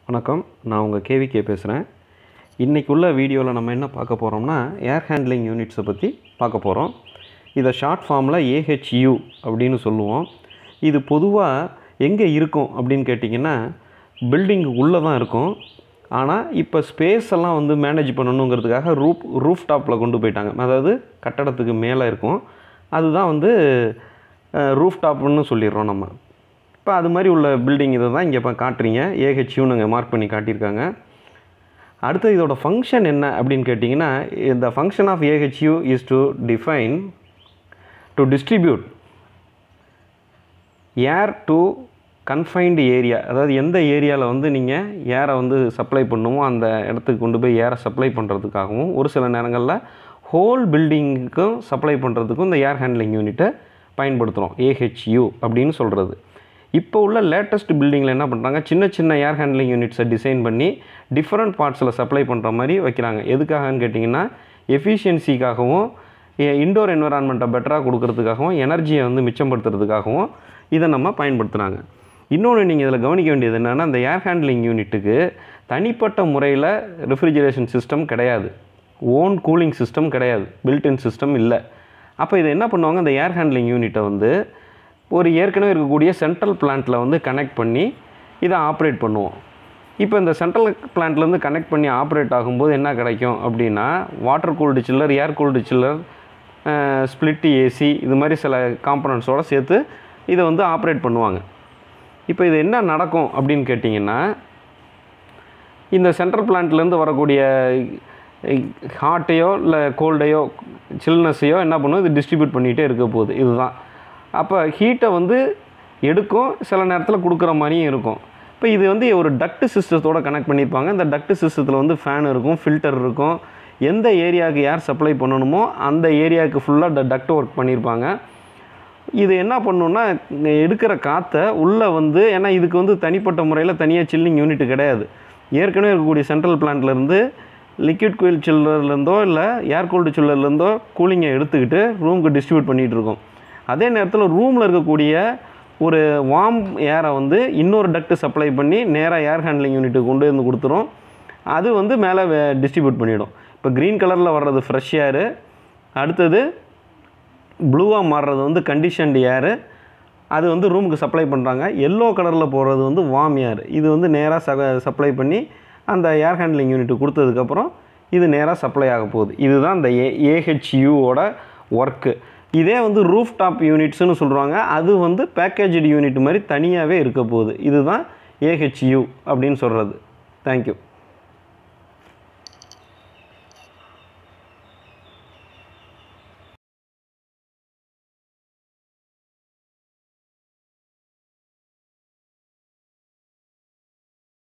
வணக்கம் நான் உங்கள் கேவிகே பேசுகிறேன் இன்றைக்கி உள்ள வீடியோவில் நம்ம என்ன பார்க்க போகிறோம்னா ஏர் ஹேண்ட்லிங் யூனிட்ஸை பற்றி பார்க்க போகிறோம் இதை ஷார்ட் ஃபார்மில் ஏஹெச்யூ அப்படின்னு சொல்லுவோம் இது பொதுவாக எங்கே இருக்கும் அப்படின்னு கேட்டிங்கன்னா பில்டிங்கு உள்ளே தான் இருக்கும் ஆனால் இப்போ ஸ்பேஸ் எல்லாம் வந்து மேனேஜ் பண்ணணுங்கிறதுக்காக ரூப் ரூஃப் டாப்பில் கொண்டு போயிட்டாங்க அதாவது கட்டடத்துக்கு மேலே இருக்கும் அதுதான் வந்து ரூஃப் டாப்னு சொல்லிடுறோம் நம்ம இப்போ அது மாதிரி உள்ள பில்டிங் இதை தான் இங்கே இப்போ காட்டுறீங்க ஏஹெச்யூனுங்க மார்க் பண்ணி காட்டியிருக்காங்க அடுத்து இதோட ஃபங்க்ஷன் என்ன அப்படின்னு கேட்டிங்கன்னா இந்த function of AHU is to define to distribute air to confined area அதாவது எந்த ஏரியாவில் வந்து நீங்கள் ஏரை வந்து சப்ளை பண்ணுமோ அந்த இடத்துக்கு கொண்டு போய் ஏரை சப்ளை பண்ணுறதுக்காகவும் ஒரு சில நேரங்களில் ஹோல் பில்டிங்குக்கும் சப்ளை பண்ணுறதுக்கும் இந்த ஏர் ஹேண்ட்லிங் யூனிட்டை பயன்படுத்துகிறோம் ஏஹெச்யூ அப்படின்னு சொல்கிறது இப்போ உள்ள லேட்டஸ்ட் பில்டிங்கில் என்ன பண்ணுறாங்க சின்ன சின்ன ஏர் ஹேண்ட்லிங் யூனிட்ஸை டிசைன் பண்ணி டிஃப்ரெண்ட் பார்ட்ஸில் சப்ளை பண்ணுற மாதிரி வைக்கிறாங்க எதுக்காகன்னு கேட்டிங்கன்னா எஃபிஷியன்சிக்காகவும் இண்டோர் என்விரான்மெண்ட்டை பெட்டராக கொடுக்கறதுக்காகவும் எனர்ஜியை வந்து மிச்சப்படுத்துறதுக்காகவும் இதை நம்ம பயன்படுத்துகிறாங்க இன்னொன்று நீங்கள் இதில் கவனிக்க வேண்டியது என்னென்னா இந்த ஏர் ஹேண்ட்லிங் யூனிட்டுக்கு தனிப்பட்ட முறையில் ரெஃப்ரிஜரேஷன் சிஸ்டம் கிடையாது ஓன் கூலிங் சிஸ்டம் கிடையாது பில்ட்இன் சிஸ்டம் இல்லை அப்போ இதை என்ன பண்ணுவாங்க இந்த ஏர் ஹேண்ட்லிங் யூனிட்டை வந்து ஒரு ஏற்கனவே இருக்கக்கூடிய சென்ட்ரல் பிளான்ட்டில் வந்து கனெக்ட் பண்ணி இதை ஆப்ரேட் பண்ணுவோம் இப்போ இந்த சென்ட்ரல் பிளான்ட்லேருந்து கனெக்ட் பண்ணி ஆப்ரேட் ஆகும்போது என்ன கிடைக்கும் அப்படின்னா water cooled chiller air cooled chiller split AC இது மாதிரி சில காம்பனண்ட்ஸோடு சேர்த்து இதை வந்து ஆப்ரேட் பண்ணுவாங்க இப்போ இது என்ன நடக்கும் அப்படின்னு கேட்டிங்கன்னா இந்த சென்ட்ரல் பிளான்ட்லேருந்து வரக்கூடிய ஹாட்டையோ இல்லை கோல்டையோ சில்னஸையோ என்ன பண்ணும் இது டிஸ்ட்ரிபியூட் பண்ணிகிட்டே இருக்க போகுது இதுதான் அப்போ ஹீட்டை வந்து எடுக்கும் சில நேரத்தில் கொடுக்குற மாதிரியும் இருக்கும் இப்போ இது வந்து ஒரு டக்ட் சிஸ்டத்தோட கனெக்ட் பண்ணியிருப்பாங்க இந்த டக்ட் சிஸ்டத்தில் வந்து ஃபேன் இருக்கும் ஃபில்டர் இருக்கும் எந்த ஏரியாவுக்கு ஏர் சப்ளை பண்ணணுமோ அந்த ஏரியாவுக்கு ஃபுல்லாக டக்ட் ஒர்க் பண்ணியிருப்பாங்க இது என்ன பண்ணுன்னா எடுக்கிற காற்றை உள்ளே வந்து ஏன்னா இதுக்கு வந்து தனிப்பட்ட முறையில் தனியாக சில்லிங் யூனிட் கிடையாது ஏற்கனவே இருக்கக்கூடிய சென்ட்ரல் பிளான்ட்லேருந்து லிக்விட் கூல் சில்லர்லேருந்தோ இல்லை ஏர் கூல்டு சில்லர்லேருந்தோ கூலிங்கை எடுத்துக்கிட்டு ரூமுக்கு டிஸ்ட்ரிபியூட் பண்ணிகிட்டு இருக்கோம் அதே நேரத்தில் ரூமில் இருக்கக்கூடிய ஒரு வார்ம் ஏரை வந்து இன்னொரு டக்ட்டு சப்ளை பண்ணி நேராக ஏர் ஹேண்ட்லிங் யூனிட்டுக்கு கொண்டு வந்து கொடுத்துரும் அது வந்து மேலே டிஸ்ட்ரிபியூட் பண்ணிவிடும் இப்போ க்ரீன் கலரில் வர்றது ஃப்ரெஷ் ஏரு அடுத்தது ப்ளூவாக மாறுறது வந்து கண்டிஷன்டு ஏரு அது வந்து ரூமுக்கு சப்ளை பண்ணுறாங்க எல்லோ கலரில் போடுறது வந்து வார்ம் ஏர் இது வந்து நேராக ச சப்ளை பண்ணி அந்த ஏர் ஹேண்ட்லிங் யூனிட்டு கொடுத்ததுக்கப்புறம் இது நேராக சப்ளை ஆக போகுது இதுதான் இந்த ஏ ஏஹெச்யூவோட ஒர்க்கு இதே வந்து ரூஃப் டாப் யூனிட்ஸ்னு சொல்கிறாங்க அது வந்து பேக்கேஜ்டு யூனிட் மாதிரி தனியாகவே இருக்க போகுது இதுதான் ஏஹெச்யூ அப்படின்னு சொல்கிறது தேங்க்யூ